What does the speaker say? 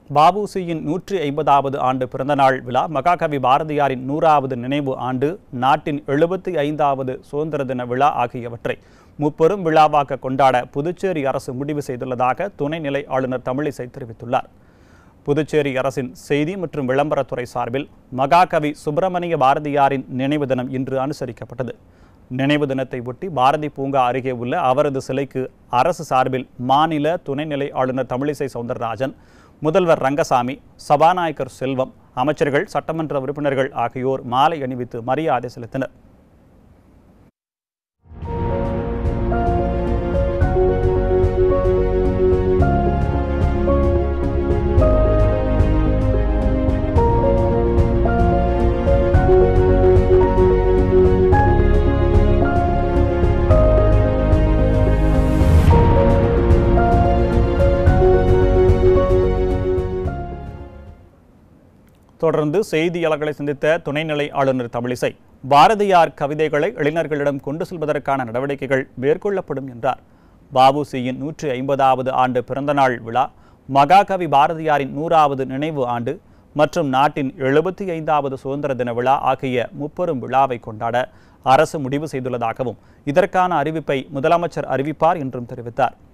பாபுசியின் நூற்றி ஐம்பதாவது ஆண்டு பிறந்தநாள் விழா மகாகவி பாரதியாரின் நூறாவது நினைவு ஆண்டு நாட்டின் எழுபத்தி ஐந்தாவது சுதந்திர தின விழா ஆகியவற்றை முப்பெரும் விழாவாக கொண்டாட புதுச்சேரி அரசு முடிவு செய்துள்ளதாக துணைநிலை ஆளுநர் தமிழிசை தெரிவித்துள்ளார் புதுச்சேரி அரசின் செய்தி மற்றும் விளம்பரத்துறை சார்பில் மகாகவி சுப்பிரமணிய பாரதியாரின் நினைவு தினம் இன்று அனுசரிக்கப்பட்டது நினைவு தினத்தை ஒட்டி பாரதி பூங்கா அருகே உள்ள அவரது சிலைக்கு அரசு சார்பில் மாநில துணைநிலை ஆளுநர் தமிழிசை சவுந்தரராஜன் முதல்வர் ரங்கசாமி சபாநாயகர் செல்வம் அமைச்சர்கள் சட்டமன்ற உறுப்பினர்கள் ஆகியோர் மாலை அணிவித்து மரியாதை செலுத்தினர் தொடர்ந்து செய்தியாளர்களை சந்தித்த துணைநிலை ஆளுநர் தமிழிசை பாரதியார் கவிதைகளை இளைஞர்களிடம் கொண்டு செல்வதற்கான நடவடிக்கைகள் மேற்கொள்ளப்படும் என்றார் பாபுசியின் நூற்றி ஐம்பதாவது ஆண்டு பிறந்தநாள் விழா மகாகவி பாரதியாரின் நூறாவது நினைவு ஆண்டு மற்றும் நாட்டின் எழுபத்தி ஐந்தாவது சுதந்திர தின விழா ஆகிய முப்பெரும் விழாவை கொண்டாட அரசு முடிவு செய்துள்ளதாகவும் இதற்கான அறிவிப்பை முதலமைச்சர் அறிவிப்பார் என்றும் தெரிவித்தார்